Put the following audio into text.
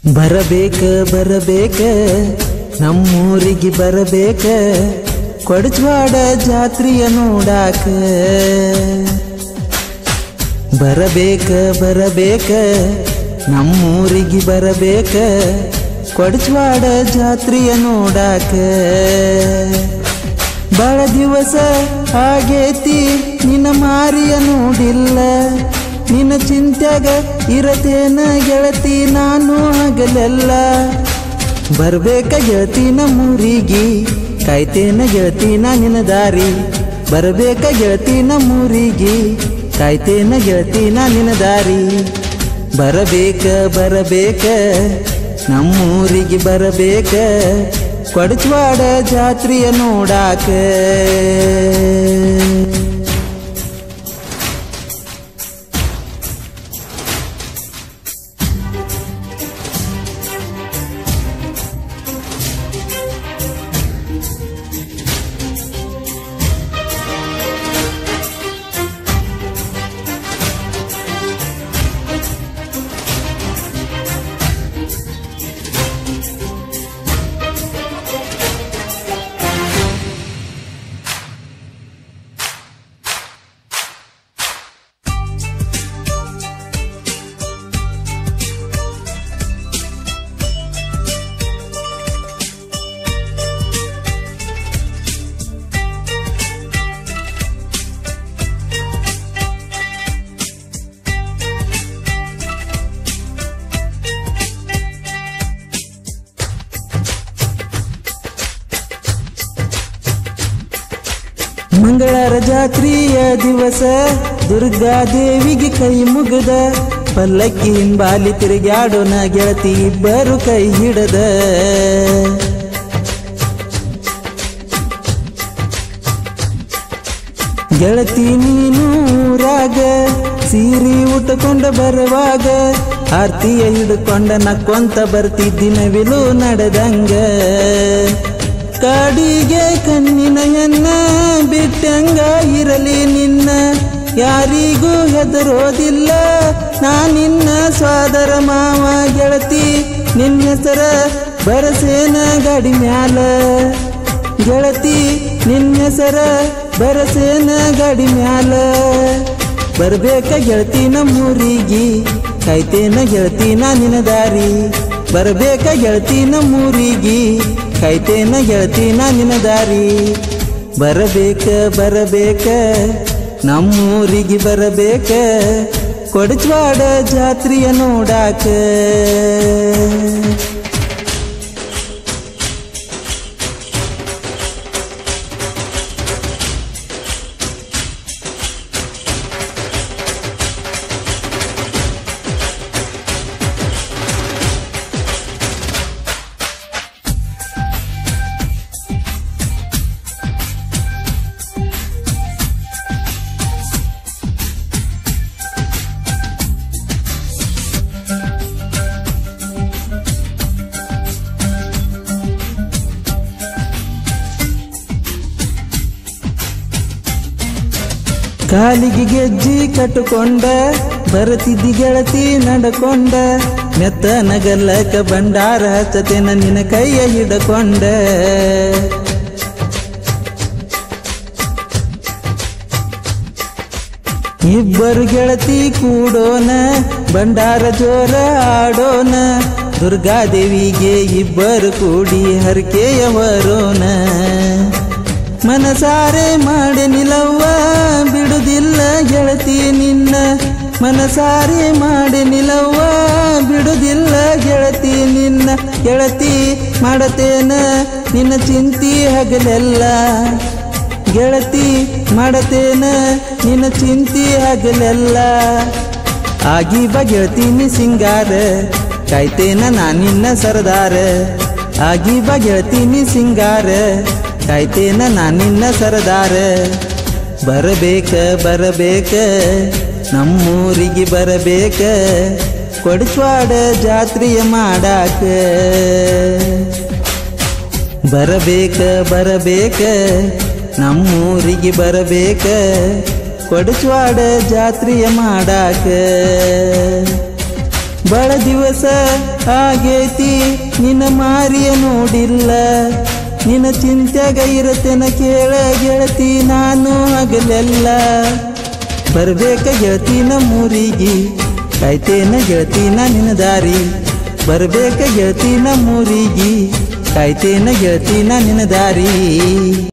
ಬರಬೇಕ ಬರಬೇಕ ನಮ್ಮೂರಿಗೆ ಬರಬೇಕ ಕೊಡಜ್ವಾಡ ಜಾತ್ರೆಯ ನೋಡಾಕ ಬರಬೇಕ ಬರಬೇಕ ನಮ್ಮೂರಿಗೆ ಬರಬೇಕ ಕೊಡಜ್ವಾಡ ಜಾತ್ರೆಯ ನೋಡಾಕ ಬಹಳ ದಿವಸ ಆಗೇತಿ ನಿನ್ನ ಮಾರಿಯ ನೋಡಿಲ್ಲ ನಿನ್ನ ಚಿಂತ್ಯಾಗ ಇರತೇನ ಗೆಳತಿ ನಾನು ಹಗಲೆಲ್ಲ ಬರ್ಬೇಕ ಗೆಳತಿ ನಮ್ಮೂರಿಗೆ ಕಾಯ್ತೇನ ಗೆಳತಿ ನಾ ನಿನ್ನ ದಾರಿ ಬರ್ಬೇಕ ಗೆಳತಿ ನಮ್ಮೂರಿಗೆ ಕಾಯ್ತೇನ ಗೆಳತಿ ನಾ ನಿನ್ನ ದಾರಿ ಬರಬೇಕ ಬರಬೇಕ ನಮ್ಮೂರಿಗೆ ಬರಬೇಕ ಕೊಡಚ್ವಾಡ ಜಾತ್ರೆಯ ನೋಡಾಕ ಮಂಗಳಾರ ಜಾತ್ರೆಯ ದಿವಸ ದುರ್ಗಾದೇವಿಗೆ ಕೈ ಮುಗದ ಪಲ್ಲಕ್ಕಿ ಹಿಂಬಾಲಿ ತಿರುಗಾಡೋಣ ಗೆಳತಿ ಇಬ್ಬರು ಕೈ ಹಿಡದ ಗೆಳತಿ ನೀನು ಊರಾಗ ಸೀರೆ ಉಟ್ಟುಕೊಂಡ ಬರುವಾಗ ಆರ್ತಿಯ ಹಿಡ್ಕೊಂಡ ನಕ್ಕೊಂತ ಬರ್ತಿದ್ದಿ ನವಿಲು ನಡೆದಂಗ ಕಾಡಿಗೆ ಕಣ್ಣಿನ ಎನ್ನ ಬಿಟ್ಟಂಗ ಇರಲಿ ನಿನ್ನ ಯಾರಿಗೂ ಹೆದರೋದಿಲ್ಲ ನಾ ನಿನ್ನ ಸ್ವಾದರ ಮಾವ ಗೆಳತಿ ನಿನ್ನ ಹೆಸರ ಬರಸೇನ ಗಾಡಿ ಮ್ಯಾಲ ಗೆಳತಿ ನಿನ್ನ ಹೆಸರ ಬರಸೇನ ಗಾಡಿ ಮ್ಯಾಲ ಬರ್ಬೇಕ ಗೆಳತಿ ನಮ್ಮೂರಿಗೆ ಕಾಯ್ತೇನ ಗೆಳತಿ ನಾ ನಿನ್ನ ದಾರಿ ಬರ್ಬೇಕ ಗೆಳತಿ ನಮ್ಮೂರಿಗೆ ಕಾಯ್ತೇನ ಗೆಳತಿ ನಾ ನಿನ್ನ ದಾರಿ ಬರಬೇಕ ಬರಬೇಕ ನಮ್ಮೂರಿಗೆ ಬರಬೇಕ ಕೊಡಚ್ವಾಡ ಜಾತ್ರೆಯ ನೋಡಾಕ ಕಾಲಿಗೆ ಗೆಜ್ಜಿ ಕಟ್ಟುಕೊಂಡ ಬರತಿದ್ದಿ ಗೆಳತಿ ನಡಕೊಂಡ ಮೆತ್ತ ನಗಲ್ಲಕ ಬಂಡಾರ ಹಚ್ಚತೇನ ನಿನ್ನ ಕೈಯ ಹಿಡಕೊಂಡ ಇಬ್ಬರು ಗೆಳತಿ ಕೂಡೋನ ಬಂಡಾರ ಜೋರ ಆಡೋನ ದುರ್ಗಾದೇವಿಗೆ ಇಬ್ಬರು ಕೂಡಿ ಹರಕೆಯ ಬರೋಣ ಮನಸಾರೆ ಮಾಡಿ ನಿಲವ್ವ ಬಿಡುದಿಲ್ಲ ಗೆಳತಿ ನಿನ್ನ ಮನಸಾರೆ ಮಾಡಿ ನಿಲವ್ವ ಬಿಡುದಿಲ್ಲ ಗೆಳತಿ ನಿನ್ನ ಗೆಳತಿ ಮಾಡತೇನ ನಿನ್ನ ಚಿಂತಿ ಹಗಲೆಲ್ಲ ಗೆಳತಿ ಮಾಡತೇನ ನಿನ್ನ ಚಿಂತಿ ಹಗಲೆಲ್ಲ ಆಗಿ ಬಾ ಗೆಳತಿ ನೀ ಸಿಂಗಾರ ಕಾಯ್ತೇನ ನಾ ನಿನ್ನ ಸರದಾರ ಆಗಿ ಬಾ ಗೆಳತಿ ನೀ ಸಿಂಗಾರ ಕಾಯ್ತೇನ ನಾ ನಿನ್ನ ಸರದಾರ ಬರಬೇಕ ಬರಬೇಕ ನಮ್ಮೂರಿಗೆ ಬರಬೇಕ ಕೊಡಚ್ವಾಡ ಜಾತ್ರೆಯ ಮಾಡಾಕ ಬರಬೇಕ ಬರಬೇಕ ನಮ್ಮೂರಿಗೆ ಬರಬೇಕ ಕೊಡಚ್ವಾಡ ಜಾತ್ರೆಯ ಮಾಡಾಕ ಬಹಳ ದಿವಸ ಆಗೈತಿ ನಿನ್ನ ಮಾರಿಯ ನೋಡಿಲ್ಲ ನಿನ್ನ ಚಿಂತ್ಯಾಗ ಇರತೇನ ಕೇಳ ಗೆಳತಿ ನಾನು ಹಗಲೆಲ್ಲ ಬರ್ಬೇಕ ಗೆಳತಿ ನಮ್ಮೂರಿಗೆ ಕಾಯ್ತೇನ ಗೆಳತಿ ನಾ ನಿನ್ನ ದಾರಿ ಬರ್ಬೇಕ ಗೆಳತಿ ನಮ್ಮೂರಿಗೆ ಕಾಯ್ತೇನ ಗೆಳತಿ ನಾ ನಿನ್ನ ದಾರಿ